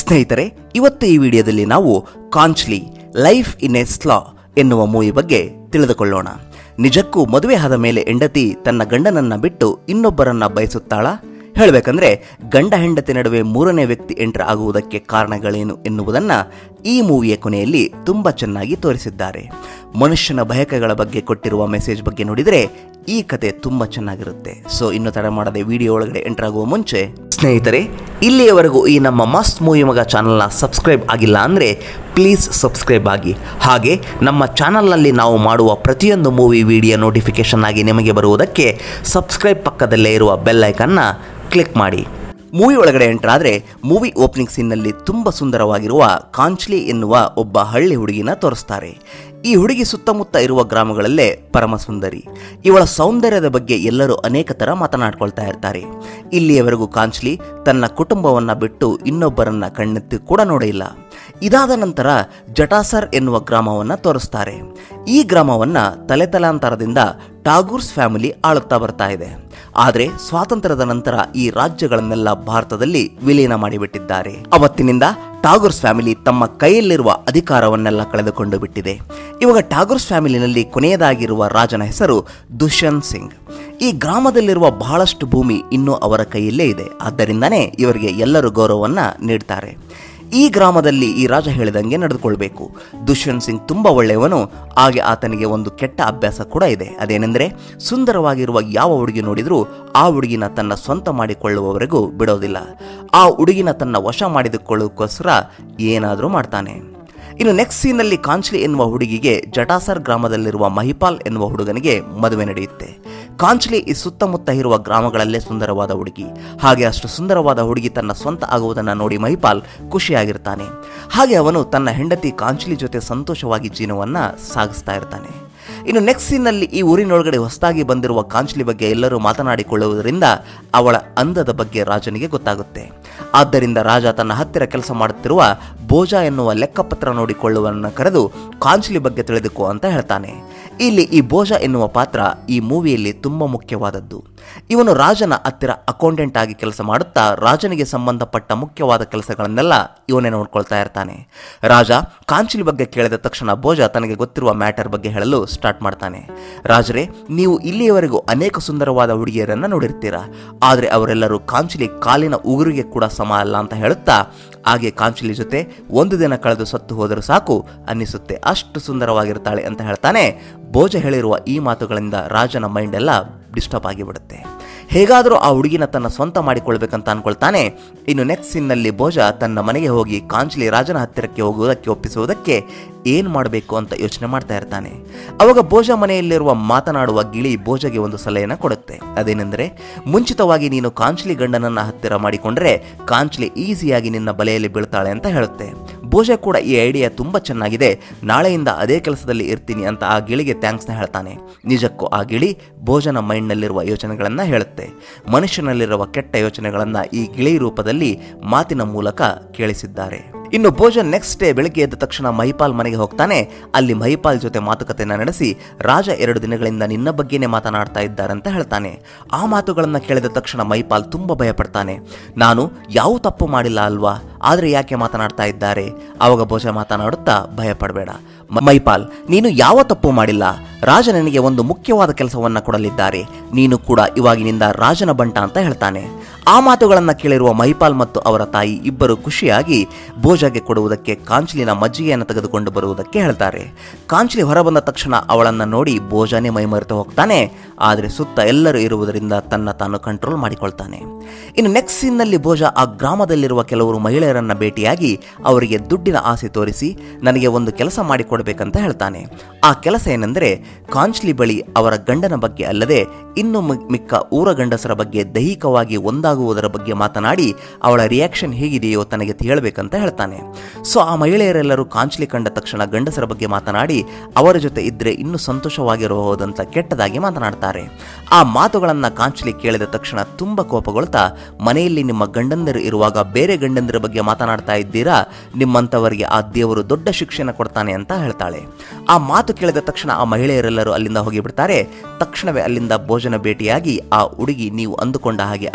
ಸ್ನೇಹಿತರೆ ಇವತ್ತು ಈ ವಿಡಿಯೋದಲ್ಲಿ ನಾವು ಕಾಂಚ್ಲಿ ಲೈಫ್ ಇನ್ ಎ ಸ್ಲಾ ಎನ್ನುವ ಮೂವಿ ಬಗ್ಗೆ ತಿಳಿದುಕೊಳ್ಳೋಣ ನಿಜಕ್ಕೂ ಮದುವೆ ಆದ ಮೇಲೆ ಹೆಂಡತಿ ತನ್ನ ಗಂಡನನ್ನ ಬಿಟ್ಟು ಇನ್ನೊಬ್ಬರನ್ನ ಬಯಸುತ್ತಾಳ ಹೇಳಬೇಕಂದ್ರೆ ಗಂಡ ಹೆಂಡತಿ ನಡುವೆ ಮೂರನೇ ವ್ಯಕ್ತಿ ಎಂಟರ್ ಆಗುವುದಕ್ಕೆ ಕಾರಣಗಳೇನು ಎನ್ನುವುದನ್ನ ಈ ಮೂವಿಯ ಕೊನೆಯಲ್ಲಿ ತುಂಬಾ ಚೆನ್ನಾಗಿ ತೋರಿಸಿದ್ದಾರೆ ಮನುಷ್ಯನ ಬಯಕೆಗಳ ಬಗ್ಗೆ ಕೊಟ್ಟಿರುವ ಮೆಸೇಜ್ ಬಗ್ಗೆ ನೋಡಿದರೆ ಈ ಕತೆ ತುಂಬಾ ಚೆನ್ನಾಗಿರುತ್ತೆ ಸೊ ಇನ್ನು ತಡ ಮಾಡದೆ ವಿಡಿಯೋ ಒಳಗಡೆ ಎಂಟರ್ ಆಗುವ ಮುಂಚೆ ಸ್ನೇಹಿತರೆ ಇಲ್ಲಿಯವರೆಗೂ ಈ ನಮ್ಮ ಮಸ್ತ್ ಮೂವಿ ಮಗ ಚಾನಲ್ನ ಸಬ್ಸ್ಕ್ರೈಬ್ ಆಗಿಲ್ಲ ಅಂದರೆ ಪ್ಲೀಸ್ ಸಬ್ಸ್ಕ್ರೈಬ್ ಆಗಿ ಹಾಗೆ ನಮ್ಮ ಚಾನಲ್ನಲ್ಲಿ ನಾವು ಮಾಡುವ ಪ್ರತಿಯೊಂದು ಮೂವಿ ವಿಡಿಯೋ ನೋಟಿಫಿಕೇಶನ್ ಆಗಿ ನಿಮಗೆ ಬರುವುದಕ್ಕೆ ಸಬ್ಸ್ಕ್ರೈಬ್ ಪಕ್ಕದಲ್ಲೇ ಇರುವ ಬೆಲ್ ಐಕನ್ನ ಕ್ಲಿಕ್ ಮಾಡಿ ಮೂವಿ ಒಳಗಡೆ ಎಂಟರ್ ಆದರೆ ಮೂವಿ ಓಪನಿಂಗ್ ಸೀನ್ನಲ್ಲಿ ತುಂಬ ಸುಂದರವಾಗಿರುವ ಕಾಂಚ್ಲಿ ಎನ್ನುವ ಒಬ್ಬ ಹಳ್ಳಿ ಹುಡುಗಿನ ತೋರಿಸ್ತಾರೆ ಈ ಹುಡುಗಿ ಸುತ್ತಮುತ್ತ ಇರುವ ಗ್ರಾಮಗಳಲ್ಲೇ ಪರಮ ಸುಂದರಿ ಇವಳ ಸೌಂದರ್ಯದ ಬಗ್ಗೆ ಎಲ್ಲರೂ ಅನೇಕ ಥರ ಮಾತನಾಡ್ಕೊಳ್ತಾ ಇರ್ತಾರೆ ಇಲ್ಲಿಯವರೆಗೂ ಕಾಂಚ್ಲಿ ತನ್ನ ಕುಟುಂಬವನ್ನ ಬಿಟ್ಟು ಇನ್ನೊಬ್ಬರನ್ನ ಕಣ್ಣೆತ್ತಿ ಕೂಡ ನೋಡಿಲ್ಲ ಇದಾದ ನಂತರ ಜಟಾಸರ್ ಎನ್ನುವ ಗ್ರಾಮವನ್ನ ತೋರಿಸ್ತಾರೆ ಈ ಗ್ರಾಮವನ್ನ ತಲೆತಲಾಂತರದಿಂದ ಟಾಗೂರ್ಸ್ ಫ್ಯಾಮಿಲಿ ಆಳುತ್ತಾ ಬರ್ತಾ ಇದೆ ಆದರೆ ಸ್ವಾತಂತ್ರ್ಯದ ನಂತರ ಈ ರಾಜ್ಯಗಳನ್ನೆಲ್ಲ ಭಾರತದಲ್ಲಿ ವಿಲೀನ ಮಾಡಿಬಿಟ್ಟಿದ್ದಾರೆ ಅವತ್ತಿನಿಂದ ಟಾಗೂರ್ಸ್ ಫ್ಯಾಮಿಲಿ ತಮ್ಮ ಕೈಯಲ್ಲಿರುವ ಅಧಿಕಾರವನ್ನೆಲ್ಲ ಕಳೆದುಕೊಂಡು ಬಿಟ್ಟಿದೆ ಇವಾಗ ಟಾಗೂರ್ಸ್ ಫ್ಯಾಮಿಲಿನಲ್ಲಿ ಕೊನೆಯದಾಗಿರುವ ರಾಜನ ಹೆಸರು ದುಷ್ಯಂತ್ ಸಿಂಗ್ ಈ ಗ್ರಾಮದಲ್ಲಿರುವ ಬಹಳಷ್ಟು ಭೂಮಿ ಇನ್ನೂ ಅವರ ಕೈಯಲ್ಲೇ ಇದೆ ಆದ್ದರಿಂದನೇ ಇವರಿಗೆ ಎಲ್ಲರೂ ಗೌರವವನ್ನ ನೀಡ್ತಾರೆ ಈ ಗ್ರಾಮದಲ್ಲಿ ಈ ರಾಜ ಹೇಳಿದಂಗೆ ನಡೆದುಕೊಳ್ಬೇಕು ದುಷ್ಯಂತ್ ಸಿಂಗ್ ತುಂಬಾ ಒಳ್ಳೆಯವನು ಹಾಗೆ ಆತನಿಗೆ ಒಂದು ಕೆಟ್ಟ ಅಭ್ಯಾಸ ಕೂಡ ಇದೆ ಅದೇನೆಂದರೆ ಸುಂದರವಾಗಿರುವ ಯಾವ ಹುಡುಗಿ ನೋಡಿದ್ರೂ ಆ ಹುಡುಗಿನ ತನ್ನ ಸ್ವಂತ ಮಾಡಿಕೊಳ್ಳುವವರೆಗೂ ಬಿಡೋದಿಲ್ಲ ಆ ಹುಡುಗಿನ ತನ್ನ ವಶ ಮಾಡಿದುಕೊಳ್ಳೋಕ್ಕೋಸ್ಕರ ಏನಾದರೂ ಮಾಡ್ತಾನೆ ಇನ್ನು ನೆಕ್ಸ್ಟ್ ಸೀನಲ್ಲಿ ಕಾಂಚ್ಲಿ ಎನ್ನುವ ಹುಡುಗಿಗೆ ಜಟಾಸರ್ ಗ್ರಾಮದಲ್ಲಿರುವ ಮಹಿಪಾಲ್ ಎನ್ನುವ ಹುಡುಗನಿಗೆ ಮದುವೆ ನಡೆಯುತ್ತೆ ಕಾಂಚ್ಲಿ ಈ ಸುತ್ತಮುತ್ತ ಇರುವ ಗ್ರಾಮಗಳಲ್ಲೇ ಸುಂದರವಾದ ಹುಡುಗಿ ಹಾಗೆ ಅಷ್ಟು ಸುಂದರವಾದ ಹುಡುಗಿ ತನ್ನ ಸ್ವಂತ ಆಗುವುದನ್ನು ನೋಡಿ ಮಹಿಪಾಲ್ ಖುಷಿಯಾಗಿರ್ತಾನೆ ಹಾಗೆ ಅವನು ತನ್ನ ಹೆಂಡತಿ ಕಾಂಚ್ಲಿ ಜೊತೆ ಸಂತೋಷವಾಗಿ ಜೀವನವನ್ನ ಸಾಗಿಸ್ತಾ ಇರ್ತಾನೆ ಇನ್ನು ನೆಕ್ಸ್ಟ್ ಸೀನ್ನಲ್ಲಿ ಈ ಊರಿನೊಳಗಡೆ ಹೊಸದಾಗಿ ಬಂದಿರುವ ಕಾಂಚ್ಲಿ ಬಗ್ಗೆ ಎಲ್ಲರೂ ಮಾತನಾಡಿಕೊಳ್ಳುವುದರಿಂದ ಅವಳ ಅಂದದ ಬಗ್ಗೆ ರಾಜನಿಗೆ ಗೊತ್ತಾಗುತ್ತೆ ಆದ್ದರಿಂದ ರಾಜ ತನ್ನ ಹತ್ತಿರ ಕೆಲಸ ಮಾಡುತ್ತಿರುವ ಬೋಜಾ ಎನ್ನುವ ಲೆಕ್ಕಪತ್ರ ನೋಡಿಕೊಳ್ಳುವನ್ನ ಕರೆದು ಕಾಂಚ್ಲಿ ಬಗ್ಗೆ ತಿಳಿದುಕೋ ಅಂತ ಹೇಳ್ತಾನೆ ಇಲ್ಲಿ ಈ ಬೋಜಾ ಎನ್ನುವ ಪಾತ್ರ ಈ ಮೂವಿಯಲ್ಲಿ ತುಂಬ ಮುಖ್ಯವಾದದ್ದು ಇವನು ರಾಜನ ಹತ್ತಿರ ಅಕೌಂಟೆಂಟ್ ಆಗಿ ಕೆಲಸ ಮಾಡುತ್ತಾ ರಾಜನಿಗೆ ಸಂಬಂಧಪಟ್ಟ ಮುಖ್ಯವಾದ ಕೆಲಸಗಳನ್ನೆಲ್ಲ ಇವನೇ ನೋಡ್ಕೊಳ್ತಾ ಇರ್ತಾನೆ ರಾಜ ಕಾಂಚಿಲಿ ಬಗ್ಗೆ ಕೇಳಿದ ತಕ್ಷಣ ಬೋಜ ತನಗೆ ಗೊತ್ತಿರುವ ಮ್ಯಾಟರ್ ಬಗ್ಗೆ ಹೇಳಲು ಸ್ಟಾರ್ಟ್ ಮಾಡ್ತಾನೆ ರಾಜರೇ ನೀವು ಇಲ್ಲಿಯವರೆಗೂ ಅನೇಕ ಸುಂದರವಾದ ಹುಡುಗಿಯರನ್ನ ನೋಡಿರ್ತೀರಾ ಆದರೆ ಅವರೆಲ್ಲರೂ ಕಾಂಚಿಲಿ ಕಾಲಿನ ಉಗುರಿಗೆ ಕೂಡ ಸಮ ಅಲ್ಲ ಅಂತ ಹೇಳುತ್ತಾ ಹಾಗೆ ಕಾಂಚಿಲಿ ಜೊತೆ ಒಂದು ದಿನ ಕಳೆದು ಸತ್ತು ಹೋದರೂ ಸಾಕು ಅನ್ನಿಸುತ್ತೆ ಅಷ್ಟು ಸುಂದರವಾಗಿರ್ತಾಳೆ ಅಂತ ಹೇಳ್ತಾನೆ ಭೋಜ ಹೇಳಿರುವ ಈ ಮಾತುಗಳಿಂದ ರಾಜನ ಮೈಂಡ್ ಎಲ್ಲ ಡಿಸ್ಟರ್ಬ್ ಆಗಿಬಿಡುತ್ತೆ ಹೇಗಾದರೂ ಆ ಹುಡುಗಿನ ತನ್ನ ಸ್ವಂತ ಮಾಡಿಕೊಳ್ಬೇಕಂತ ಅನ್ಕೊಳ್ತಾನೆ ಇನ್ನು ನೆಕ್ಸ್ಟ್ ಸೀನ್ನಲ್ಲಿ ಭೋಜ ತನ್ನ ಮನೆಗೆ ಹೋಗಿ ಕಾಂಚ್ಲಿ ರಾಜನ ಹತ್ತಿರಕ್ಕೆ ಹೋಗುವುದಕ್ಕೆ ಒಪ್ಪಿಸುವುದಕ್ಕೆ ಏನು ಮಾಡಬೇಕು ಅಂತ ಯೋಚನೆ ಮಾಡ್ತಾ ಇರ್ತಾನೆ ಅವಾಗ ಭೋಜ ಮನೆಯಲ್ಲಿರುವ ಮಾತನಾಡುವ ಗಿಳಿ ಭೋಜಗೆ ಒಂದು ಸಲಹೆಯನ್ನು ಕೊಡುತ್ತೆ ಅದೇನೆಂದರೆ ಮುಂಚಿತವಾಗಿ ನೀನು ಕಾಂಚ್ಲಿ ಗಂಡನನ್ನ ಹತ್ತಿರ ಮಾಡಿಕೊಂಡ್ರೆ ಕಾಂಚ್ಲಿ ಈಸಿಯಾಗಿ ನಿನ್ನ ಬಲೆಯಲ್ಲಿ ಬೀಳ್ತಾಳೆ ಅಂತ ಹೇಳುತ್ತೆ ಭೋಜ ಕೂಡ ಈ ಐಡಿಯಾ ತುಂಬಾ ಚೆನ್ನಾಗಿದೆ ನಾಳೆಯಿಂದ ಅದೇ ಕೆಲಸದಲ್ಲಿ ಇರ್ತೀನಿ ಅಂತ ಆ ಗಿಳಿಗೆ ಥ್ಯಾಂಕ್ಸ್ನ ಹೇಳ್ತಾನೆ ನಿಜಕ್ಕೂ ಆ ಗಿಳಿ ಭೋಜನ ಮೈಂಡ್ನಲ್ಲಿರುವ ಯೋಚನೆಗಳನ್ನು ಹೇಳುತ್ತೆ ಮನುಷ್ಯನಲ್ಲಿರುವ ಕೆಟ್ಟ ಯೋಚನೆಗಳನ್ನು ಈ ಗಿಳಿ ರೂಪದಲ್ಲಿ ಮಾತಿನ ಮೂಲಕ ಕೇಳಿಸಿದ್ದಾರೆ ಇನ್ನು ಭೋಜನ್ ನೆಕ್ಸ್ಟ್ ಡೇ ಬೆಳಗ್ಗೆ ಎದ್ದ ತಕ್ಷಣ ಮಹಿಪಾಲ್ ಮನೆಗೆ ಹೋಗ್ತಾನೆ ಅಲ್ಲಿ ಮಹಿಪಾಲ್ ಜೊತೆ ಮಾತುಕತೆಯನ್ನು ನಡೆಸಿ ರಾಜ ಎರಡು ದಿನಗಳಿಂದ ನಿನ್ನ ಬಗ್ಗೆನೇ ಮಾತನಾಡ್ತಾ ಇದ್ದಾರೆ ಅಂತ ಹೇಳ್ತಾನೆ ಆ ಮಾತುಗಳನ್ನು ಕೇಳಿದ ತಕ್ಷಣ ಮಹಿಪಾಲ್ ತುಂಬ ಭಯಪಡ್ತಾನೆ ನಾನು ಯಾವ ತಪ್ಪು ಮಾಡಿಲ್ಲ ಅಲ್ವಾ ಆದರೆ ಯಾಕೆ ಮಾತನಾಡ್ತಾ ಇದ್ದಾರೆ ಆವಾಗ ಭೋಜ ಮಾತನಾಡುತ್ತಾ ಭಯಪಡಬೇಡ ಮೈಪಾಲ್ ನೀನು ಯಾವ ತಪ್ಪು ಮಾಡಿಲ್ಲ ರಾಜ ನನಗೆ ಒಂದು ಮುಖ್ಯವಾದ ಕೆಲಸವನ್ನ ಕೊಡಲಿದ್ದಾರೆ ನೀನು ಕೂಡ ಇವಾಗಿನಿಂದ ರಾಜನ ಬಂಟ ಅಂತ ಹೇಳ್ತಾನೆ ಆ ಮಾತುಗಳನ್ನು ಕೇಳಿರುವ ಮಹಿಪಾಲ್ ಮತ್ತು ಅವರ ತಾಯಿ ಇಬ್ಬರು ಖುಷಿಯಾಗಿ ಭೋಜಗೆ ಕೊಡುವುದಕ್ಕೆ ಕಾಂಚ್ಲಿನ ಮಜ್ಜಿಗೆಯನ್ನು ತೆಗೆದುಕೊಂಡು ಬರುವುದಕ್ಕೆ ಹೇಳ್ತಾರೆ ಕಾಂಚ್ಲಿ ಹೊರಬಂದ ತಕ್ಷಣ ಅವಳನ್ನು ನೋಡಿ ಭೋಜನೇ ಮೈಮರೆತು ಹೋಗ್ತಾನೆ ಆದರೆ ಸುತ್ತ ಎಲ್ಲರೂ ಇರುವುದರಿಂದ ತನ್ನ ತಾನು ಕಂಟ್ರೋಲ್ ಮಾಡಿಕೊಳ್ತಾನೆ ಇನ್ನು ನೆಕ್ಸ್ಟ್ ಸೀನ್ನಲ್ಲಿ ಭೋಜ ಆ ಗ್ರಾಮದಲ್ಲಿರುವ ಕೆಲವರು ಮಹಿಳೆಯರನ್ನ ಭೇಟಿಯಾಗಿ ಅವರಿಗೆ ದುಡ್ಡಿನ ಆಸೆ ತೋರಿಸಿ ನನಗೆ ಒಂದು ಕೆಲಸ ಮಾಡಿಕೊಡ್ಬೇಕಂತ ಹೇಳ್ತಾನೆ ಆ ಕೆಲಸ ಏನೆಂದರೆ ಕಾಂಚ್ಲಿ ಬಳಿ ಅವರ ಗಂಡನ ಬಗ್ಗೆ ಅಲ್ಲದೆ ಇನ್ನು ಮಿ- ಮಿಕ್ಕ ಊರ ಗಂಡಸರ ಬಗ್ಗೆ ದೈಹಿಕವಾಗಿ ಒಂದಾಗುವುದರ ಬಗ್ಗೆ ಮಾತನಾಡಿ ಅವಳ ರಿಯಾಕ್ಷನ್ ಹೇಗಿದೆಯೋ ತನಗೆ ಹೇಳಬೇಕಂತ ಹೇಳ್ತಾನೆ ಸೊ ಆ ಮಹಿಳೆಯರೆಲ್ಲರೂ ಕಾಂಚ್ಲಿ ಕಂಡ ತಕ್ಷಣ ಗಂಡಸರ ಬಗ್ಗೆ ಮಾತನಾಡಿ ಅವರ ಜೊತೆ ಇದ್ರೆ ಇನ್ನೂ ಸಂತೋಷವಾಗಿರಬಹುದಂತ ಕೆಟ್ಟದಾಗಿ ಮಾತನಾಡ್ತಾರೆ ಆ ಮಾತುಗಳನ್ನ ಕಾಂಚ್ಲಿ ಕೇಳಿದ ತಕ್ಷಣ ತುಂಬ ಕೋಪಗೊಳ್ತಾ ಮನೆಯಲ್ಲಿ ನಿಮ್ಮ ಗಂಡಂದಿರು ಇರುವಾಗ ಬೇರೆ ಗಂಡಂದಿರ ಬಗ್ಗೆ ಮಾತನಾಡ್ತಾ ಇದ್ದೀರಾ ನಿಮ್ಮಂಥವರಿಗೆ ಆ ದೇವರು ದೊಡ್ಡ ಶಿಕ್ಷೆನ ಕೊಡ್ತಾನೆ ಅಂತ ಹೇಳ್ತಾಳೆ ಆ ಮಾತು ಕೇಳಿದ ತಕ್ಷಣ ಆ ಮಹಿಳೆಯರೆಲ್ಲರೂ ಅಲ್ಲಿಂದ ಹೋಗಿಬಿಡ್ತಾರೆ ತಕ್ಷಣವೇ ಅಲ್ಲಿಂದ ಭೋಜನ ಭೇಟಿಯಾಗಿ ಆ ಹುಡುಗಿ ನೀವು ಅಂದುಕೊಂಡ ಹಾಗೆ ಅಲ್ಲ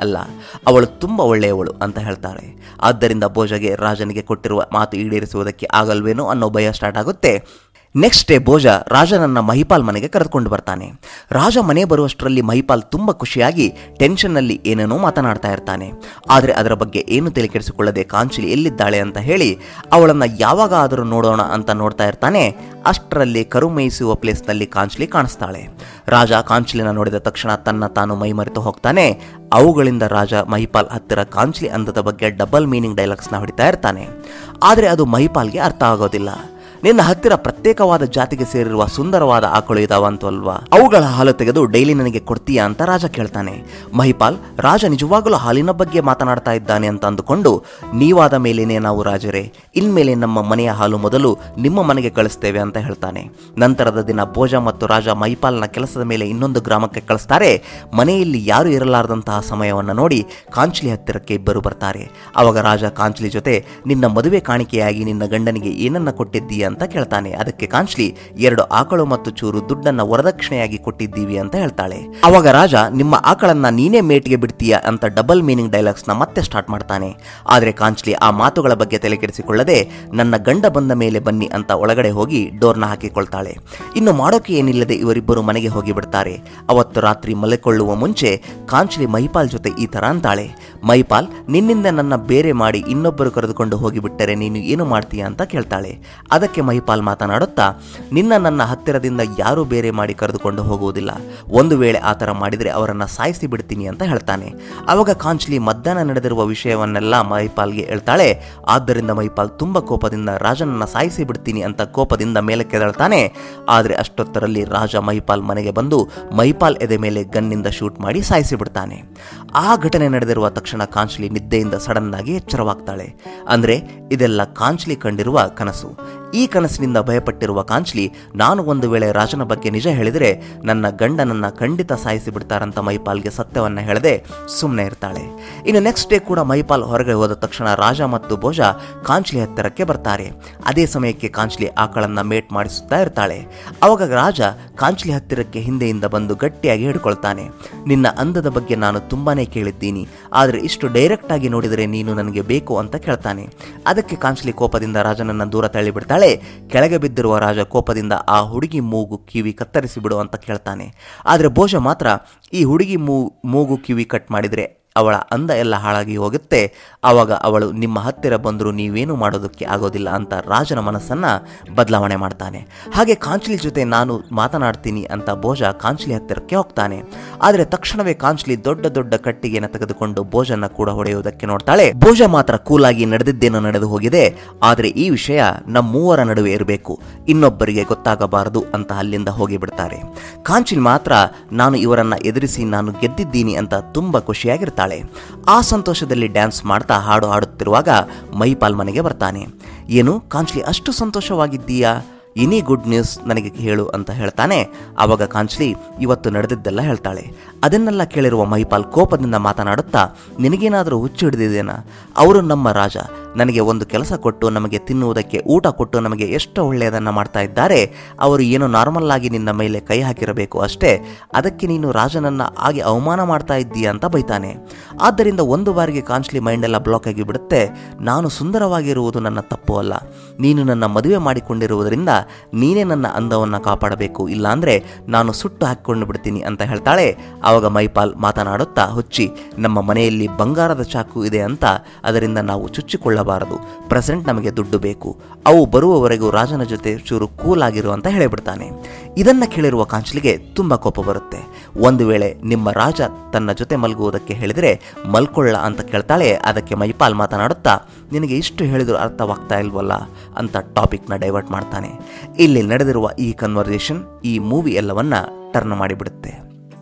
ಅವಳು ತುಂಬ ಒಳ್ಳೆಯವಳು ಅಂತ ಹೇಳ್ತಾಳೆ ಆದ್ದರಿಂದ ಭೋಜಗೆ ರಾಜನಿಗೆ ಕೊಟ್ಟಿರುವ ಮಾತು ಈಡೇರಿಸುವುದಕ್ಕೆ ಆಗಲ್ವೇನೋ ಅನ್ನೋ ಭಯ ಸ್ಟಾರ್ಟ್ ಆಗುತ್ತೆ ನೆಕ್ಸ್ಟ್ ಡೇ ಭೋಜ ರಾಜನನ್ನ ಮಹಿಪಾಲ್ ಮನೆಗೆ ಕರೆದುಕೊಂಡು ಬರ್ತಾನೆ ರಾಜ ಮನೆ ಬರುವಷ್ಟರಲ್ಲಿ ಮಹಿಪಾಲ್ ತುಂಬ ಖುಷಿಯಾಗಿ ಟೆನ್ಷನ್ನಲ್ಲಿ ಏನೇನೋ ಮಾತನಾಡ್ತಾ ಇರ್ತಾನೆ ಆದರೆ ಅದರ ಬಗ್ಗೆ ಏನು ತಲೆ ಕೆಡಿಸಿಕೊಳ್ಳದೆ ಕಾಂಚಿಲಿ ಎಲ್ಲಿದ್ದಾಳೆ ಅಂತ ಹೇಳಿ ಅವಳನ್ನು ಯಾವಾಗ ಆದರೂ ನೋಡೋಣ ಅಂತ ನೋಡ್ತಾ ಇರ್ತಾನೆ ಅಷ್ಟರಲ್ಲಿ ಕರು ಮೇಯಿಸುವ ಪ್ಲೇಸ್ನಲ್ಲಿ ಕಾಂಚಲಿ ಕಾಣಿಸ್ತಾಳೆ ರಾಜ ಕಾಂಚಲಿನ ನೋಡಿದ ತಕ್ಷಣ ತನ್ನ ತಾನು ಮೈಮರೆತು ಹೋಗ್ತಾನೆ ಅವುಗಳಿಂದ ರಾಜ ಮಹಿಪಾಲ್ ಹತ್ತಿರ ಕಾಂಚಲಿ ಅಂದದ ಬಗ್ಗೆ ಡಬಲ್ ಮೀನಿಂಗ್ ಡೈಲಾಗ್ಸ್ನ ಹೊಡಿತಾ ಇರ್ತಾನೆ ಆದರೆ ಅದು ಮಹಿಪಾಲ್ಗೆ ಅರ್ಥ ಆಗೋದಿಲ್ಲ ನಿನ್ನ ಹತ್ತಿರ ಪ್ರತ್ಯೇಕವಾದ ಜಾತಿಗೆ ಸೇರಿರುವ ಸುಂದರವಾದ ಆಕಳು ಇದಾವಂತಲ್ವಾ ಅವುಗಳ ಹಾಲು ತೆಗೆದು ಡೈಲಿ ನನಗೆ ಕೊಡ್ತೀಯಾ ಅಂತ ರಾಜ ಕೇಳ್ತಾನೆ ಮಹಿಪಾಲ್ ರಾಜ ನಿಜವಾಗಲೂ ಹಾಲಿನ ಬಗ್ಗೆ ಮಾತನಾಡ್ತಾ ಇದ್ದಾನೆ ಅಂತ ಅಂದುಕೊಂಡು ನೀವಾದ ಮೇಲೇನೆ ನಾವು ರಾಜರೇ ಇನ್ಮೇಲೆ ನಮ್ಮ ಮನೆಯ ಹಾಲು ಮೊದಲು ನಿಮ್ಮ ಮನೆಗೆ ಕಳಿಸ್ತೇವೆ ಅಂತ ಹೇಳ್ತಾನೆ ನಂತರದ ದಿನ ಭೋಜ ಮತ್ತು ರಾಜ ಮಹಿಪಾಲ್ನ ಕೆಲಸದ ಮೇಲೆ ಇನ್ನೊಂದು ಗ್ರಾಮಕ್ಕೆ ಕಳಿಸ್ತಾರೆ ಮನೆಯಲ್ಲಿ ಯಾರು ಇರಲಾರದಂತಹ ಸಮಯವನ್ನು ನೋಡಿ ಕಾಂಚ್ಲಿ ಹತ್ತಿರಕ್ಕೆ ಇಬ್ಬರು ಬರ್ತಾರೆ ಅವಾಗ ರಾಜ ಕಾಂಚ್ಲಿ ಜೊತೆ ನಿನ್ನ ಮದುವೆ ಕಾಣಿಕೆಯಾಗಿ ನಿನ್ನ ಗಂಡನಿಗೆ ಏನನ್ನ ಕೊಟ್ಟಿದ್ದೀಯ ಅಂತ ಕೇಳ್ತಾನೆ ಅದಕ್ಕೆ ಕಾಂಚ್ಲಿ ಎರಡು ಆಕಳು ಮತ್ತು ಚೂರು ದುಡ್ಡನ್ನ ವರದಕ್ಷಿಣೆಯಾಗಿ ಕೊಟ್ಟಿದ್ದೀವಿ ಅಂತ ಹೇಳ್ತಾಳೆ ಅವಾಗ ರಾಜ ನಿಮ್ಮ ಆಕಳನ್ನ ನೀನೇ ಮೇಟಿಗೆ ಬಿಡ್ತೀಯ ಅಂತ ಡಬಲ್ ಮೀನಿಂಗ್ ಡೈಲಾಗ್ಸ್ ನ ಮತ್ತೆ ಸ್ಟಾರ್ಟ್ ಮಾಡ್ತಾನೆ ಆದ್ರೆ ಕಾಂಚ್ಲಿ ಆ ಮಾತುಗಳ ಬಗ್ಗೆ ತಲೆಕೆಡಿಸಿಕೊಳ್ಳದೆ ನನ್ನ ಗಂಡ ಬಂದ ಮೇಲೆ ಬನ್ನಿ ಅಂತ ಒಳಗಡೆ ಹೋಗಿ ಡೋರ್ನ ಹಾಕಿಕೊಳ್ತಾಳೆ ಇನ್ನು ಮಾಡೋಕೆ ಏನಿಲ್ಲದೆ ಇವರಿಬ್ಬರು ಮನೆಗೆ ಹೋಗಿ ಬಿಡ್ತಾರೆ ಅವತ್ತು ರಾತ್ರಿ ಮಲೆಕೊಳ್ಳುವ ಮುಂಚೆ ಕಾಂಚ್ಲಿ ಮಹಿಪಾಲ್ ಜೊತೆ ಈ ತರ ಅಂತಾಳೆ ಮಹಿಪಾಲ್ ನಿನ್ನಿಂದ ನನ್ನ ಬೇರೆ ಮಾಡಿ ಇನ್ನೊಬ್ಬರು ಕರೆದುಕೊಂಡು ಹೋಗಿಬಿಟ್ಟರೆ ನೀನು ಏನು ಮಾಡ್ತೀಯ ಅಂತ ಕೇಳ್ತಾಳೆ ಅದಕ್ಕೆ ಮಹಿಪಾಲ್ ಮಾತನಾಡುತ್ತಾ ನಿನ್ನ ನನ್ನ ಹತ್ತಿರದಿಂದ ಯಾರೂ ಬೇರೆ ಮಾಡಿ ಕರೆದುಕೊಂಡು ಹೋಗುವುದಿಲ್ಲ ಒಂದು ವೇಳೆ ಆ ಥರ ಮಾಡಿದರೆ ಅವರನ್ನು ಸಾಯಿಸಿ ಬಿಡ್ತೀನಿ ಅಂತ ಹೇಳ್ತಾನೆ ಅವಾಗ ಕಾಂಚ್ಲಿ ಮಧ್ಯಾಹ್ನ ನಡೆದಿರುವ ವಿಷಯವನ್ನೆಲ್ಲ ಮಹಿಪಾಲ್ಗೆ ಹೇಳ್ತಾಳೆ ಆದ್ದರಿಂದ ಮಹಿಪಾಲ್ ತುಂಬ ಕೋಪದಿಂದ ರಾಜನನ್ನ ಸಾಯಿಸಿ ಬಿಡ್ತೀನಿ ಅಂತ ಕೋಪದಿಂದ ಮೇಲೆ ಕೆದಳ್ತಾನೆ ಆದರೆ ಅಷ್ಟೊತ್ತರಲ್ಲಿ ರಾಜ ಮಹಿಪಾಲ್ ಮನೆಗೆ ಬಂದು ಮಹಿಪಾಲ್ ಎದೆ ಮೇಲೆ ಗನ್ನಿಂದ ಶೂಟ್ ಮಾಡಿ ಸಾಯಿಸಿ ಬಿಡ್ತಾನೆ ಆ ಘಟನೆ ನಡೆದಿರುವ ತಕ್ಷಣ ಕಾಂಚ್ಲಿ ನಿದ್ದೆಯಿಂದ ಸಡನ್ ಆಗಿ ಎಚ್ಚರವಾಗ್ತಾಳೆ ಅಂದ್ರೆ ಇದೆಲ್ಲ ಕಾಂಚ್ಲಿ ಕಂಡಿರುವ ಕನಸು ಈ ಕನಸಿನಿಂದ ಭಯಪಟ್ಟಿರುವ ಕಾಂಚ್ಲಿ ನಾನು ಒಂದು ವೇಳೆ ರಾಜನ ಬಗ್ಗೆ ನಿಜ ಹೇಳಿದರೆ ನನ್ನ ಗಂಡನನ್ನ ಖಂಡಿತ ಸಾಯಿಸಿ ಬಿಡ್ತಾರಂತ ಮೈಪಾಲ್ಗೆ ಸತ್ಯವನ್ನ ಹೇಳದೆ ಸುಮ್ಮನೆ ಇರ್ತಾಳೆ ಇನ್ನು ನೆಕ್ಸ್ಟ್ ಡೇ ಕೂಡ ಮೈಪಾಲ್ ಹೊರಗೆ ಹೋದ ತಕ್ಷಣ ರಾಜ ಮತ್ತು ಭೋಜ ಕಾಂಚ್ಲಿ ಹತ್ತಿರಕ್ಕೆ ಬರ್ತಾರೆ ಅದೇ ಸಮಯಕ್ಕೆ ಕಾಂಚ್ಲಿ ಆಕಳನ್ನ ಮೇಟ್ ಮಾಡಿಸುತ್ತಾ ಇರ್ತಾಳೆ ಅವಾಗ ರಾಜ ಕಾಂಚ್ಲಿ ಹತ್ತಿರಕ್ಕೆ ಹಿಂದೆಯಿಂದ ಬಂದು ಗಟ್ಟಿಯಾಗಿ ಹಿಡ್ಕೊಳ್ತಾನೆ ನಿನ್ನ ಅಂದದ ಬಗ್ಗೆ ನಾನು ತುಂಬಾನೇ ಕೇಳಿದ್ದೀನಿ ಆದರೆ ಇಷ್ಟು ಡೈರೆಕ್ಟ್ ಆಗಿ ನೋಡಿದರೆ ನೀನು ನನಗೆ ಬೇಕು ಅಂತ ಕೇಳ್ತಾನೆ ಅದಕ್ಕೆ ಕಾಂಚ್ಲಿ ಕೋಪದಿಂದ ರಾಜನನ್ನ ದೂರ ತಳ್ಳಿಬಿಡ್ತಾಳೆ ಕೆಳಗೆ ಬಿದ್ದಿರುವ ರಾಜ ಕೋಪದಿಂದ ಆ ಹುಡುಗಿ ಮೂಗು ಕಿವಿ ಕತ್ತರಿಸಿ ಬಿಡು ಅಂತ ಕೇಳ್ತಾನೆ ಆದರೆ ಭೋಜ ಮಾತ್ರ ಈ ಹುಡುಗಿ ಮೂ ಮೂಗು ಕಿವಿ ಕಟ್ ಮಾಡಿದರೆ ಅವಳ ಅಂದ ಎಲ್ಲ ಹಾಳಾಗಿ ಹೋಗುತ್ತೆ ಆವಾಗ ಅವಳು ನಿಮ್ಮ ಹತ್ತಿರ ಬಂದರೂ ನೀವೇನು ಮಾಡೋದಕ್ಕೆ ಆಗೋದಿಲ್ಲ ಅಂತ ರಾಜನ ಮನಸ್ಸನ್ನ ಬದಲಾವಣೆ ಮಾಡ್ತಾನೆ ಹಾಗೆ ಕಾಂಚ್ಲಿ ಜೊತೆ ನಾನು ಮಾತನಾಡ್ತೀನಿ ಅಂತ ಭೋಜ ಕಾಂಚ್ಲಿ ಹತ್ತಿರಕ್ಕೆ ಹೋಗ್ತಾನೆ ಆದರೆ ತಕ್ಷಣವೇ ಕಾಂಚ್ಲಿ ದೊಡ್ಡ ದೊಡ್ಡ ಕಟ್ಟಿಗೆನ ತೆಗೆದುಕೊಂಡು ಭೋಜನ ಕೂಡ ಹೊಡೆಯುವುದಕ್ಕೆ ನೋಡ್ತಾಳೆ ಭೋಜ ಮಾತ್ರ ಕೂಲಾಗಿ ನಡೆದಿದ್ದೇನೋ ನಡೆದು ಹೋಗಿದೆ ಆದರೆ ಈ ವಿಷಯ ನಮ್ಮ ಮೂವರ ನಡುವೆ ಇರಬೇಕು ಇನ್ನೊಬ್ಬರಿಗೆ ಗೊತ್ತಾಗಬಾರದು ಅಂತ ಅಲ್ಲಿಂದ ಹೋಗಿಬಿಡ್ತಾರೆ ಕಾಂಚಿಲ್ ಮಾತ್ರ ನಾನು ಇವರನ್ನ ಎದುರಿಸಿ ನಾನು ಗೆದ್ದಿದ್ದೀನಿ ಅಂತ ತುಂಬಾ ಖುಷಿಯಾಗಿರ್ತಾಳೆ ಆ ಸಂತೋಷದಲ್ಲಿ ಡ್ಯಾನ್ಸ್ ಮಾಡ್ತಾ ಹಾಡು ಹಾಡುತ್ತಿರುವಾಗ ಮೈಪಾಲ್ ಮನೆಗೆ ಬರ್ತಾನೆ ಏನು ಕಾಂಚ್ಲಿ ಅಷ್ಟು ಸಂತೋಷವಾಗಿದ್ದೀಯಾ ಎನಿ ಗುಡ್ ನ್ಯೂಸ್ ನನಗೆ ಹೇಳು ಅಂತ ಹೇಳ್ತಾನೆ ಆವಾಗ ಕಾಂಚ್ಲಿ ಇವತ್ತು ನಡೆದಿದ್ದೆಲ್ಲ ಹೇಳ್ತಾಳೆ ಅದನ್ನೆಲ್ಲ ಕೇಳಿರುವ ಮಹಿಪಾಲ್ ಕೋಪದಿಂದ ಮಾತನಾಡುತ್ತಾ ನಿನಗೇನಾದರೂ ಹುಚ್ಚು ಹಿಡಿದಿದ್ದೇನಾ ಅವರು ನಮ್ಮ ರಾಜ ನನಗೆ ಒಂದು ಕೆಲಸ ಕೊಟ್ಟು ನಮಗೆ ತಿನ್ನುವುದಕ್ಕೆ ಊಟ ಕೊಟ್ಟು ನಮಗೆ ಎಷ್ಟು ಒಳ್ಳೆಯದನ್ನು ಮಾಡ್ತಾ ಇದ್ದಾರೆ ಅವರು ಏನು ನಾರ್ಮಲ್ ಆಗಿ ನಿನ್ನ ಮೇಲೆ ಕೈ ಹಾಕಿರಬೇಕು ಅಷ್ಟೇ ಅದಕ್ಕೆ ನೀನು ರಾಜನನ್ನ ಹಾಗೆ ಅವಮಾನ ಮಾಡ್ತಾ ಇದ್ದೀಯ ಅಂತ ಬೈತಾನೆ ಆದ್ದರಿಂದ ಒಂದು ಬಾರಿಗೆ ಕಾಂಚ್ಲಿ ಮೈಂಡೆಲ್ಲ ಬ್ಲಾಕ್ ಆಗಿ ಬಿಡುತ್ತೆ ನಾನು ಸುಂದರವಾಗಿರುವುದು ನನ್ನ ತಪ್ಪು ಅಲ್ಲ ನೀನು ನನ್ನ ಮದುವೆ ಮಾಡಿಕೊಂಡಿರುವುದರಿಂದ ನೀನೇ ನನ್ನ ಅಂದವನ್ನು ಕಾಪಾಡಬೇಕು ಇಲ್ಲಾಂದ್ರೆ ನಾನು ಸುಟ್ಟು ಹಾಕಿಕೊಂಡು ಬಿಡ್ತೀನಿ ಅಂತ ಹೇಳ್ತಾಳೆ ಆವಾಗ ಮೈಪಾಲ್ ಮಾತನಾಡುತ್ತಾ ಹುಚ್ಚಿ ನಮ್ಮ ಮನೆಯಲ್ಲಿ ಬಂಗಾರದ ಚಾಕು ಇದೆ ಅಂತ ಅದರಿಂದ ನಾವು ಚುಚ್ಚಿಕೊಳ್ಳಬಾರದು ಪ್ರೆಸೆಂಟ್ ನಮಗೆ ದುಡ್ಡು ಬೇಕು ಅವು ಬರುವವರೆಗೂ ರಾಜನ ಜೊತೆ ಚೂರು ಕೂಲ್ ಆಗಿರು ಅಂತ ಹೇಳಿಬಿಡ್ತಾನೆ ಇದನ್ನ ಕೇಳಿರುವ ಕಾಂಚಲಿಗೆ ತುಂಬ ಕೋಪ ಬರುತ್ತೆ ಒಂದು ವೇಳೆ ನಿಮ್ಮ ರಾಜ ತನ್ನ ಜೊತೆ ಮಲಗುವುದಕ್ಕೆ ಹೇಳಿದರೆ ಮಲ್ಕೊಳ್ಳ ಅಂತ ಕೇಳ್ತಾಳೆ ಅದಕ್ಕೆ ಮೈಪಾಲ್ ಮಾತನಾಡುತ್ತಾ ನಿನಗೆ ಇಷ್ಟು ಹೇಳಿದ್ರು ಅರ್ಥವಾಗ್ತಾ ಇಲ್ವಲ್ಲ ಅಂತ ಟಾಪಿಕ್ನ ಡೈವರ್ಟ್ ಮಾಡ್ತಾನೆ ಇಲ್ಲಿ ನಡೆದಿರುವ ಈ ಕನ್ವರ್ಸೇಷನ್ ಈ ಮೂವಿ ಎಲ್ಲವನ್ನ ಟರ್ನ್ ಮಾಡಿಬಿಡುತ್ತೆ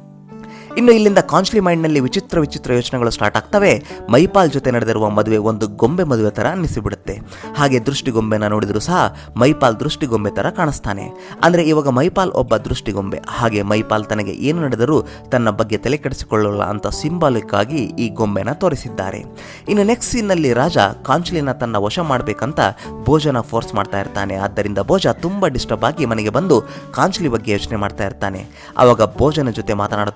ಇನ್ನು ಇಲ್ಲಿಂದ ಕಾನ್ಸ್ಲಿ ಮೈಂಡ್ನಲ್ಲಿ ವಿಚಿತ್ರ ವಿಚಿತ್ರ ಯೋಚನೆಗಳು ಸ್ಟಾರ್ಟ್ ಆಗ್ತವೆ ಮೈಪಾಲ್ ಜೊತೆ ನಡೆದಿರುವ ಮದುವೆ ಒಂದು ಗೊಂಬೆ ಮದುವೆ ಥರ ಅನ್ನಿಸಿಬಿಡುತ್ತೆ ಹಾಗೆ ದೃಷ್ಟಿಗೊಂಬೆನ ನೋಡಿದರೂ ಸಹ ಮೈಪಾಲ್ ದೃಷ್ಟಿಗೊಂಬೆ ಥರ ಕಾಣಿಸ್ತಾನೆ ಅಂದರೆ ಇವಾಗ ಮೈಪಾಲ್ ಒಬ್ಬ ದೃಷ್ಟಿಗೊಂಬೆ ಹಾಗೆ ಮೈಪಾಲ್ ತನಗೆ ಏನು ನಡೆದರೂ ತನ್ನ ಬಗ್ಗೆ ತಲೆ ಕೆಡಿಸಿಕೊಳ್ಳಲ್ಲ ಅಂತ ಸಿಂಬಾಲಿಕ್ ಆಗಿ ಈ ಗೊಂಬೆನ ತೋರಿಸಿದ್ದಾರೆ ಇನ್ನು ನೆಕ್ಸ್ಟ್ ಸೀನ್ನಲ್ಲಿ ರಾಜ ಕಾಂಚ್ಲಿನ ತನ್ನ ವಶ ಮಾಡಬೇಕಂತ ಭೋಜನ ಫೋರ್ಸ್ ಮಾಡ್ತಾ ಇರ್ತಾನೆ ಆದ್ದರಿಂದ ಭೋಜ ತುಂಬ ಡಿಸ್ಟರ್ಬ್ ಆಗಿ ಮನೆಗೆ ಬಂದು ಕಾಂಚ್ಲಿ ಬಗ್ಗೆ ಯೋಚನೆ ಮಾಡ್ತಾ ಇರ್ತಾನೆ ಅವಾಗ ಭೋಜನ ಜೊತೆ ಮಾತನಾಡುತ್ತಿರುವ ಗಿಳಿ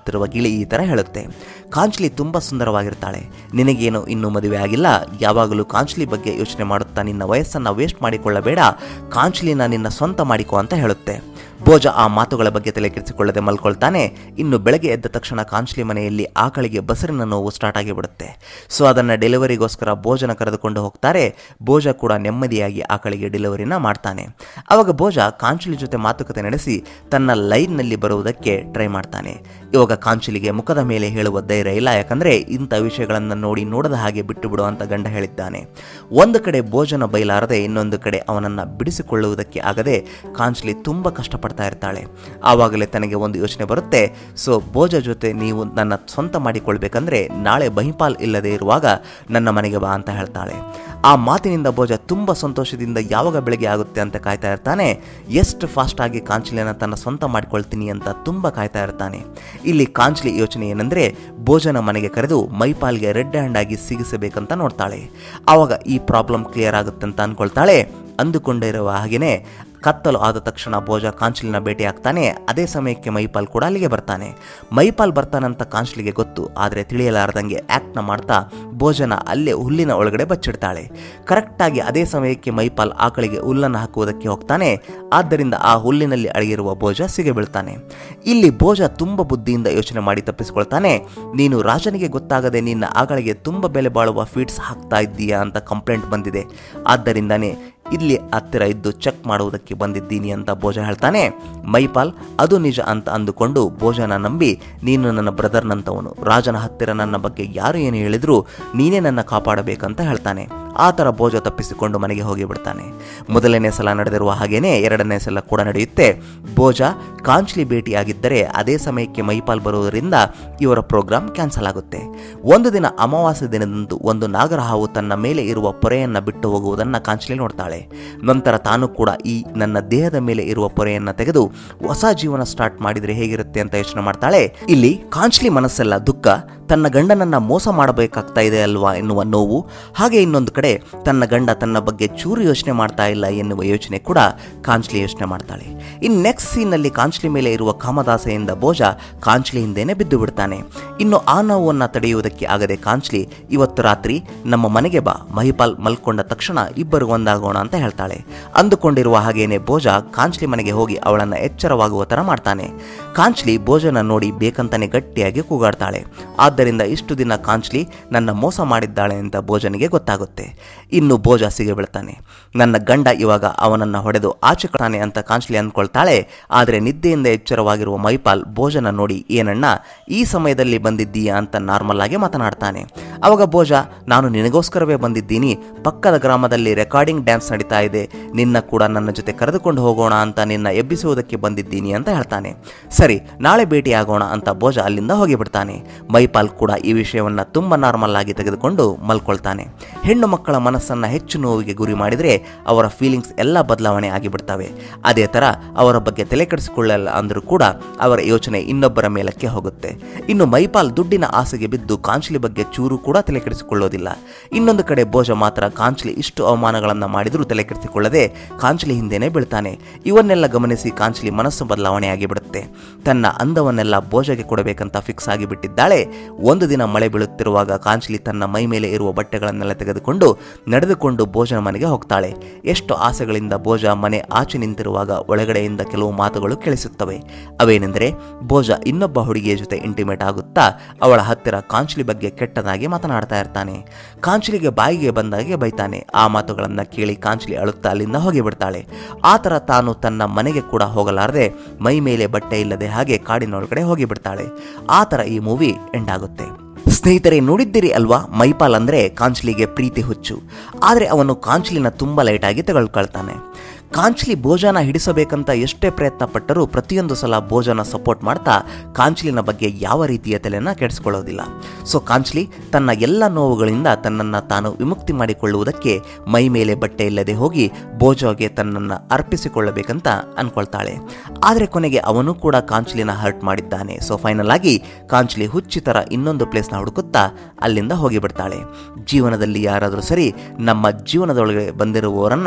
ಕೇಳಿ ಈ ಥರ ಹೇಳುತ್ತೆ ಕಾಂಚ್ಲಿ ತುಂಬ ಸುಂದರವಾಗಿರ್ತಾಳೆ ನಿನಗೇನು ಇನ್ನೂ ಮದುವೆ ಆಗಿಲ್ಲ ಯಾವಾಗಲೂ ಕಾಂಚ್ಲಿ ಬಗ್ಗೆ ಯೋಚನೆ ಮಾಡುತ್ತಾ ನಿನ್ನ ವಯಸ್ಸನ್ನು ವೇಸ್ಟ್ ಮಾಡಿಕೊಳ್ಳಬೇಡ ಕಾಂಚ್ಲಿನ ನಿನ್ನ ಸ್ವಂತ ಮಾಡಿಕೊ ಅಂತ ಹೇಳುತ್ತೆ ಭೋಜ ಆ ಮಾತುಗಳ ಬಗ್ಗೆ ತಲೆ ಕೆಡಿಸಿಕೊಳ್ಳದೆ ಮಲ್ಕೊಳ್ತಾನೆ ಇನ್ನು ಬೆಳಗ್ಗೆ ಎದ್ದ ತಕ್ಷಣ ಕಾಂಚ್ಲಿ ಮನೆಯಲ್ಲಿ ಆಕಳಿಗೆ ಬಸರಿನ ನೋವು ಸ್ಟಾರ್ಟ್ ಆಗಿಬಿಡುತ್ತೆ ಸೊ ಅದನ್ನು ಡೆಲಿವರಿಗೋಸ್ಕರ ಭೋಜನ ಕರೆದುಕೊಂಡು ಹೋಗ್ತಾರೆ ಭೋಜ ಕೂಡ ನೆಮ್ಮದಿಯಾಗಿ ಆಕಳಿಗೆ ಡೆಲಿವರಿನ ಮಾಡ್ತಾನೆ ಅವಾಗ ಭೋಜ ಕಾಂಚುಲಿ ಜೊತೆ ಮಾತುಕತೆ ನಡೆಸಿ ತನ್ನ ಲೈನ್ನಲ್ಲಿ ಬರುವುದಕ್ಕೆ ಟ್ರೈ ಮಾಡ್ತಾನೆ ಇವಾಗ ಕಾಂಚುಲಿಗೆ ಮುಖದ ಮೇಲೆ ಹೇಳುವ ಧೈರ್ಯ ಇಲ್ಲ ಯಾಕಂದ್ರೆ ಇಂಥ ವಿಷಯಗಳನ್ನು ನೋಡಿ ನೋಡದ ಹಾಗೆ ಬಿಟ್ಟು ಬಿಡು ಅಂತ ಗಂಡ ಹೇಳಿದ್ದಾನೆ ಒಂದು ಕಡೆ ಭೋಜನ ಬೈಲಾರದೆ ಇನ್ನೊಂದು ಕಡೆ ಅವನನ್ನು ಬಿಡಿಸಿಕೊಳ್ಳುವುದಕ್ಕೆ ಆಗದೆ ಕಾಂಚುಲಿ ತುಂಬ ಕಷ್ಟಪಡ್ತಾ ಇರ್ತಾಳೆ ಆವಾಗಲೇ ತನಗೆ ಒಂದು ಯೋಚನೆ ಬರುತ್ತೆ ಸೊ ಭೋಜ ಜೊತೆ ನೀವು ನನ್ನ ಸ್ವಂತ ಮಾಡಿಕೊಳ್ಬೇಕಂದ್ರೆ ನಾಳೆ ಬಹಿಪಾಲ್ ಇಲ್ಲದೆ ಇರುವಾಗ ನನ್ನ ಮನೆಗೆ ಬಾ ಅಂತ ಹೇಳ್ತಾಳೆ ಆ ಮಾತಿನಿಂದ ಭೋಜ ತುಂಬ ಸಂತೋಷದಿಂದ ಯಾವಾಗ ಬೆಳಗ್ಗೆ ಆಗುತ್ತೆ ಅಂತ ಕಾಯ್ತಾ ಇರ್ತಾನೆ ಎಷ್ಟು ಫಾಸ್ಟ್ ಆಗಿ ಕಾಂಚಲಿನ ತನ್ನ ಸ್ವಂತ ಮಾಡ್ಕೊಳ್ತೀನಿ ಅಂತ ತುಂಬ ಕಾಯ್ತಾ ಇರ್ತಾನೆ ಇಲ್ಲಿ ಕಾಂಚಲಿ ಯೋಚನೆ ಏನಂದ್ರೆ ಭೋಜನ ಮನೆಗೆ ಕರೆದು ಮೈಪಾಲ್ಗೆ ರೆಡ್ ಹ್ಯಾಂಡ್ ಆಗಿ ಸಿಗಿಸಬೇಕಂತ ನೋಡ್ತಾಳೆ ಆವಾಗ ಈ ಪ್ರಾಬ್ಲಮ್ ಕ್ಲಿಯರ್ ಆಗುತ್ತೆ ಅಂತ ಅನ್ಕೊಳ್ತಾಳೆ ಅಂದುಕೊಂಡಿರುವ ಹಾಗೆಯೇ ಕತ್ತಲು ಆದ ತಕ್ಷಣ ಭೋಜ ಕಾಂಚಲಿನ ಭೇಟಿ ಆಗ್ತಾನೆ ಅದೇ ಸಮಯಕ್ಕೆ ಮೈಪಾಲ್ ಕೂಡ ಅಲ್ಲಿಗೆ ಬರ್ತಾನೆ ಮೈಪಾಲ್ ಬರ್ತಾನಂತ ಕಾಂಚಲಿಗೆ ಗೊತ್ತು ಆದರೆ ತಿಳಿಯಲಾರದಂಗೆ ಆ್ಯಕ್ಟ್ನ ಮಾಡ್ತಾ ಭೋಜನ ಅಲ್ಲೇ ಹುಲ್ಲಿನ ಒಳಗಡೆ ಬಚ್ಚಿಡ್ತಾಳೆ ಕರೆಕ್ಟಾಗಿ ಅದೇ ಸಮಯಕ್ಕೆ ಮೈಪಾಲ್ ಆಕಳಿಗೆ ಹುಲ್ಲನ್ನು ಹಾಕುವುದಕ್ಕೆ ಹೋಗ್ತಾನೆ ಆದ್ದರಿಂದ ಆ ಹುಲ್ಲಿನಲ್ಲಿ ಅಡಗಿರುವ ಭೋಜ ಸಿಗೆ ಬೀಳ್ತಾನೆ ಇಲ್ಲಿ ಭೋಜ ತುಂಬ ಬುದ್ಧಿಯಿಂದ ಯೋಚನೆ ಮಾಡಿ ತಪ್ಪಿಸಿಕೊಳ್ತಾನೆ ನೀನು ರಾಜನಿಗೆ ಗೊತ್ತಾಗದೆ ನಿನ್ನ ಆಕಳಿಗೆ ತುಂಬ ಬೆಲೆ ಬಾಳುವ ಫೀಡ್ಸ್ ಹಾಕ್ತಾ ಇದ್ದೀಯಾ ಅಂತ ಕಂಪ್ಲೇಂಟ್ ಬಂದಿದೆ ಆದ್ದರಿಂದನೇ ಇಲ್ಲಿ ಹತ್ತಿರ ಇದ್ದು ಚೆಕ್ ಮಾಡುವುದಕ್ಕೆ ಬಂದಿದ್ದೀನಿ ಅಂತ ಭೋಜ ಹೇಳ್ತಾನೆ ಮೈಪಾಲ್ ಅದು ನಿಜ ಅಂತ ಅಂದುಕೊಂಡು ಭೋಜನ ನಂಬಿ ನೀನು ನನ್ನ ಬ್ರದರ್ನಂತವನು ರಾಜನ ಹತ್ತಿರ ನನ್ನ ಬಗ್ಗೆ ಯಾರು ಏನು ಹೇಳಿದ್ರು ನೀನೇ ನನ್ನ ಕಾಪಾಡಬೇಕಂತ ಹೇಳ್ತಾನೆ ಆ ಥರ ಭೋಜ ತಪ್ಪಿಸಿಕೊಂಡು ಮನೆಗೆ ಹೋಗಿಬಿಡ್ತಾನೆ ಮೊದಲನೇ ಸಲ ನಡೆದಿರುವ ಹಾಗೇನೆ ಎರಡನೇ ಸಲ ಕೂಡ ನಡೆಯುತ್ತೆ ಭೋಜ ಕಾಂಚ್ಲಿ ಭೇಟಿಯಾಗಿದ್ದರೆ ಅದೇ ಸಮಯಕ್ಕೆ ಮೈಪಾಲ್ ಬರುವುದರಿಂದ ಇವರ ಪ್ರೋಗ್ರಾಂ ಕ್ಯಾನ್ಸಲ್ ಆಗುತ್ತೆ ಒಂದು ದಿನ ಅಮಾವಾಸ್ಯ ದಿನದಂದು ಒಂದು ನಾಗರಹಾವು ತನ್ನ ಮೇಲೆ ಇರುವ ಪೊರೆಯನ್ನು ಬಿಟ್ಟು ಹೋಗುವುದನ್ನು ಕಾಂಚ್ಲಿ ನೋಡ್ತಾಳೆ ನಂತರ ತಾನು ಕೂಡ ಈ ನನ್ನ ದೇಹದ ಮೇಲೆ ಇರುವ ಪೊರೆಯನ್ನು ತೆಗೆದು ಹೊಸ ಜೀವನ ಸ್ಟಾರ್ಟ್ ಮಾಡಿದರೆ ಹೇಗಿರುತ್ತೆ ಅಂತ ಯೋಚನೆ ಮಾಡ್ತಾಳೆ ಇಲ್ಲಿ ಕಾಂಚ್ಲಿ ಮನಸ್ಸೆಲ್ಲ ದುಃಖ ತನ್ನ ಗಂಡನನ್ನ ಮೋಸ ಮಾಡಬೇಕಾಗ್ತಾ ಇದೆ ಅಲ್ವಾ ಎನ್ನುವ ನೋವು ಹಾಗೆ ಇನ್ನೊಂದು ಕಡೆ ತನ್ನ ಗಂಡ ತನ್ನ ಬಗ್ಗೆ ಚೂರು ಯೋಚನೆ ಮಾಡ್ತಾ ಇಲ್ಲ ಎನ್ನುವ ಯೋಚನೆ ಕೂಡ ಕಾಂಚ್ಲಿ ಯೋಚನೆ ಮಾಡ್ತಾಳೆ ಇನ್ನು ನೆಕ್ಸ್ಟ್ ಸೀನ್ನಲ್ಲಿ ಕಾಂಚ್ಲಿ ಮೇಲೆ ಇರುವ ಕಾಮದಾಸೆಯಿಂದ ಭೋಜ ಕಾಂಚ್ಲಿ ಹಿಂದೆನೆ ಬಿದ್ದು ಬಿಡ್ತಾನೆ ಇನ್ನು ಆ ನೋವನ್ನು ತಡೆಯುವುದಕ್ಕೆ ಆಗದೆ ಕಾಂಚ್ಲಿ ಇವತ್ತು ರಾತ್ರಿ ನಮ್ಮ ಮನೆಗೆ ಬಾ ಮಹಿಪಾಲ್ ಮಲ್ಕೊಂಡ ತಕ್ಷಣ ಇಬ್ಬರು ಒಂದಾಗೋಣ ಅಂತ ಹೇಳ್ತಾಳೆ ಅಂದುಕೊಂಡಿರುವ ಹಾಗೇನೆ ಭೋಜ ಕಾಂಚ್ಲಿ ಮನೆಗೆ ಹೋಗಿ ಅವಳನ್ನು ಎಚ್ಚರವಾಗುವ ಥರ ಮಾಡ್ತಾನೆ ಕಾಂಚ್ಲಿ ಭೋಜನ ನೋಡಿ ಬೇಕಂತಾನೆ ಗಟ್ಟಿಯಾಗಿ ಕೂಗಾಡ್ತಾಳೆ ಆದ್ದರಿಂದ ಇಷ್ಟು ದಿನ ಕಾಂಚ್ಲಿ ನನ್ನ ಮೋಸ ಮಾಡಿದ್ದಾಳೆ ಅಂತ ಭೋಜನಿಗೆ ಗೊತ್ತಾಗುತ್ತೆ ಇನ್ನು ಭೋಜ ಸಿಗೆ ಬೀಳ್ತಾನೆ ನನ್ನ ಗಂಡ ಇವಾಗ ಅವನನ್ನು ಹೊಡೆದು ಆಚೆ ಕಳ್ತಾನೆ ಅಂತ ಕಾಂಚ್ಲಿ ಅಂದ್ಕೊಳ್ತಾಳೆ ಆದರೆ ನಿದ್ದೆಯಿಂದ ಎಚ್ಚರವಾಗಿರುವ ಮೈಪಾಲ್ ಭೋಜನ ನೋಡಿ ಏನಣ್ಣ ಈ ಸಮಯದಲ್ಲಿ ಬಂದಿದ್ದೀಯಾ ಅಂತ ನಾರ್ಮಲ್ ಆಗಿ ಮಾತನಾಡ್ತಾನೆ ಅವಾಗ ಭೋಜ ನಾನು ನಿನಗೋಸ್ಕರವೇ ಬಂದಿದ್ದೀನಿ ಪಕ್ಕದ ಗ್ರಾಮದಲ್ಲಿ ರೆಕಾರ್ಡಿಂಗ್ ಡ್ಯಾನ್ಸ್ ನಡೀತಾ ಇದೆ ನಿನ್ನ ಕೂಡ ನನ್ನ ಜೊತೆ ಕರೆದುಕೊಂಡು ಹೋಗೋಣ ಅಂತ ನಿನ್ನ ಎಬ್ಬಿಸುವುದಕ್ಕೆ ಬಂದಿದ್ದೀನಿ ಅಂತ ಹೇಳ್ತಾನೆ ಸರಿ ನಾಳೆ ಭೇಟಿಯಾಗೋಣ ಅಂತ ಭೋಜ ಅಲ್ಲಿಂದ ಹೋಗಿಬಿಡ್ತಾನೆ ಮೈಪಾಲ್ ಕೂಡ ಈ ವಿಷಯವನ್ನ ತುಂಬ ನಾರ್ಮಲ್ ಆಗಿ ತೆಗೆದುಕೊಂಡು ಮಲ್ಕೊಳ್ತಾನೆ ಹೆಣ್ಣು ಮಕ್ಕಳ ಮನಸ್ಸನ್ನ ಹೆಚ್ಚು ನೋವಿಗೆ ಗುರಿ ಮಾಡಿದರೆ ಅವರ ಫೀಲಿಂಗ್ಸ್ ಎಲ್ಲ ಬದಲಾವಣೆ ಆಗಿಬಿಡ್ತವೆ ಅದೇ ಥರ ಅವರ ಬಗ್ಗೆ ತಲೆ ಕೆಡಿಸಿಕೊಳ್ಳಲ್ಲ ಅಂದರೂ ಕೂಡ ಅವರ ಯೋಚನೆ ಇನ್ನೊಬ್ಬರ ಮೇಲಕ್ಕೆ ಹೋಗುತ್ತೆ ಇನ್ನು ಮೈಪಾಲ್ ದುಡ್ಡಿನ ಆಸೆಗೆ ಬಿದ್ದು ಕಾಂಚ್ಲಿ ಬಗ್ಗೆ ಚೂರು ಕೂಡ ತಲೆ ಕೆಡಿಸಿಕೊಳ್ಳೋದಿಲ್ಲ ಇನ್ನೊಂದು ಕಡೆ ಭೋಜ ಮಾತ್ರ ಕಾಂಚ್ಲಿ ಇಷ್ಟು ಅವಮಾನಗಳನ್ನು ಮಾಡಿದರೂ ತಲೆ ಕೆಡಿಸಿಕೊಳ್ಳದೆ ಕಾಂಚ್ಲಿ ಹಿಂದೆನೇ ಬೀಳ್ತಾನೆ ಇವನ್ನೆಲ್ಲ ಗಮನಿಸಿ ಕಾಂಚ್ಲಿ ಮನಸ್ಸು ಬದಲಾವಣೆ ಆಗಿಬಿಡುತ್ತೆ ತನ್ನ ಅಂದವನ್ನೆಲ್ಲ ಭೋಜಗೆ ಕೊಡಬೇಕಂತ ಫಿಕ್ಸ್ ಆಗಿಬಿಟ್ಟಿದ್ದಾಳೆ ಒಂದು ದಿನ ಮಳೆ ಬೀಳುತ್ತಿರುವಾಗ ಕಾಂಚ್ಲಿ ತನ್ನ ಮೈ ಮೇಲೆ ಇರುವ ಬಟ್ಟೆಗಳನ್ನೆಲ್ಲ ತೆಗೆದುಕೊಂಡು ನಡೆದುಕೊಂಡು ಭೋಜನ ಮನೆಗೆ ಹೋಗ್ತಾಳೆ ಎಷ್ಟು ಆಸೆಗಳಿಂದ ಭೋಜ ಮನೆ ಆಚೆ ನಿಂತಿರುವಾಗ ಒಳಗಡೆಯಿಂದ ಕೆಲವು ಮಾತುಗಳು ಕೇಳಿಸುತ್ತವೆ ಅವೇನೆಂದರೆ ಭೋಜ ಇನ್ನೊಬ್ಬ ಹುಡುಗಿಯ ಜೊತೆ ಇಂಟಿಮೇಟ್ ಆಗುತ್ತಾ ಅವಳ ಹತ್ತಿರ ಕಾಂಚ್ಲಿ ಬಗ್ಗೆ ಕೆಟ್ಟದಾಗಿ ಮಾತನಾಡ್ತಾ ಇರ್ತಾನೆ ಕಾಂಚ್ಲಿಗೆ ಬಾಯಿಗೆ ಬಂದಾಗೆ ಬೈತಾನೆ ಆ ಮಾತುಗಳನ್ನು ಕೇಳಿ ಕಾಂಚ್ಲಿ ಅಳುತ್ತಾ ಅಲ್ಲಿಂದ ಹೋಗಿಬಿಡ್ತಾಳೆ ಆ ಥರ ತಾನು ತನ್ನ ಮನೆಗೆ ಕೂಡ ಹೋಗಲಾರದೆ ಮೈ ಮೇಲೆ ಬಟ್ಟೆ ಇಲ್ಲದೆ ಹಾಗೆ ಕಾಡಿನೊಳಗಡೆ ಹೋಗಿಬಿಡ್ತಾಳೆ ಆ ಥರ ಈ ಮೂವಿ ಎಂಡ್ ಆಗುತ್ತೆ ಸ್ನೇಹಿತರೆ ನೋಡಿದ್ದೀರಿ ಅಲ್ವಾ ಮೈಪಾಲ್ ಅಂದರೆ ಕಾಂಚ್ಲಿಗೆ ಪ್ರೀತಿ ಹುಚ್ಚು ಆದರೆ ಅವನು ಕಾಂಚ್ಲಿನ ತುಂಬ ಲೈಟಾಗಿ ತಗೊಳ್ಕೊಳ್ತಾನೆ ಕಾಂಚ್ಲಿ ಭೋಜನ ಹಿಡಿಸಬೇಕಂತ ಎಷ್ಟೇ ಪ್ರಯತ್ನ ಪಟ್ಟರೂ ಪ್ರತಿಯೊಂದು ಸಲ ಭೋಜನ ಸಪೋರ್ಟ್ ಮಾಡ್ತಾ ಕಾಂಚ್ಲಿನ ಬಗ್ಗೆ ಯಾವ ರೀತಿಯ ತಲೆನ ಕೆಡಿಸ್ಕೊಳ್ಳೋದಿಲ್ಲ ಸೊ ಕಾಂಚ್ಲಿ ತನ್ನ ಎಲ್ಲ ನೋವುಗಳಿಂದ ತನ್ನನ್ನು ತಾನು ವಿಮುಕ್ತಿ ಮಾಡಿಕೊಳ್ಳುವುದಕ್ಕೆ ಮೈ ಮೇಲೆ ಬಟ್ಟೆ ಇಲ್ಲದೆ ಹೋಗಿ ಭೋಜೋಗೆ ತನ್ನನ್ನು ಅರ್ಪಿಸಿಕೊಳ್ಳಬೇಕಂತ ಅನ್ಕೊಳ್ತಾಳೆ ಆದರೆ ಕೊನೆಗೆ ಅವನು ಕೂಡ ಕಾಂಚ್ಲಿನ ಹರ್ಟ್ ಮಾಡಿದ್ದಾನೆ ಸೊ ಫೈನಲ್ ಆಗಿ ಕಾಂಚ್ಲಿ ಹುಚ್ಚಿ ಥರ ಇನ್ನೊಂದು ಪ್ಲೇಸ್ನ ಹುಡುಕುತ್ತಾ ಅಲ್ಲಿಂದ ಹೋಗಿಬಿಡ್ತಾಳೆ ಜೀವನದಲ್ಲಿ ಯಾರಾದರೂ ಸರಿ ನಮ್ಮ ಜೀವನದೊಳಗೆ ಬಂದಿರುವವರನ್ನ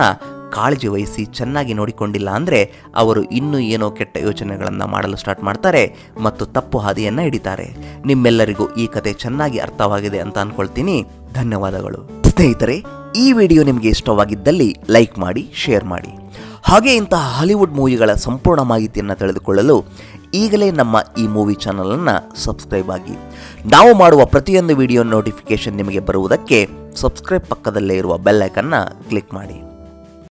ಕಾಳಜಿ ವಹಿಸಿ ಚೆನ್ನಾಗಿ ನೋಡಿಕೊಂಡಿಲ್ಲ ಅಂದರೆ ಅವರು ಇನ್ನೂ ಏನೋ ಕೆಟ್ಟ ಯೋಚನೆಗಳನ್ನು ಮಾಡಲು ಸ್ಟಾರ್ಟ್ ಮಾಡ್ತಾರೆ ಮತ್ತು ತಪ್ಪು ಹಾದಿಯನ್ನು ಹಿಡಿತಾರೆ ನಿಮ್ಮೆಲ್ಲರಿಗೂ ಈ ಕತೆ ಚೆನ್ನಾಗಿ ಅರ್ಥವಾಗಿದೆ ಅಂತ ಅಂದ್ಕೊಳ್ತೀನಿ ಧನ್ಯವಾದಗಳು ಸ್ನೇಹಿತರೆ ಈ ವಿಡಿಯೋ ನಿಮಗೆ ಇಷ್ಟವಾಗಿದ್ದಲ್ಲಿ ಲೈಕ್ ಮಾಡಿ ಶೇರ್ ಮಾಡಿ ಹಾಗೆ ಇಂತಹ ಹಾಲಿವುಡ್ ಮೂವಿಗಳ ಸಂಪೂರ್ಣ ಮಾಹಿತಿಯನ್ನು ತಿಳಿದುಕೊಳ್ಳಲು ಈಗಲೇ ನಮ್ಮ ಈ ಮೂವಿ ಚಾನಲನ್ನು ಸಬ್ಸ್ಕ್ರೈಬ್ ಆಗಿ ನಾವು ಮಾಡುವ ಪ್ರತಿಯೊಂದು ವಿಡಿಯೋ ನೋಟಿಫಿಕೇಶನ್ ನಿಮಗೆ ಬರುವುದಕ್ಕೆ ಸಬ್ಸ್ಕ್ರೈಬ್ ಪಕ್ಕದಲ್ಲೇ ಇರುವ ಬೆಲ್ ಐಕನ್ನ ಕ್ಲಿಕ್ ಮಾಡಿ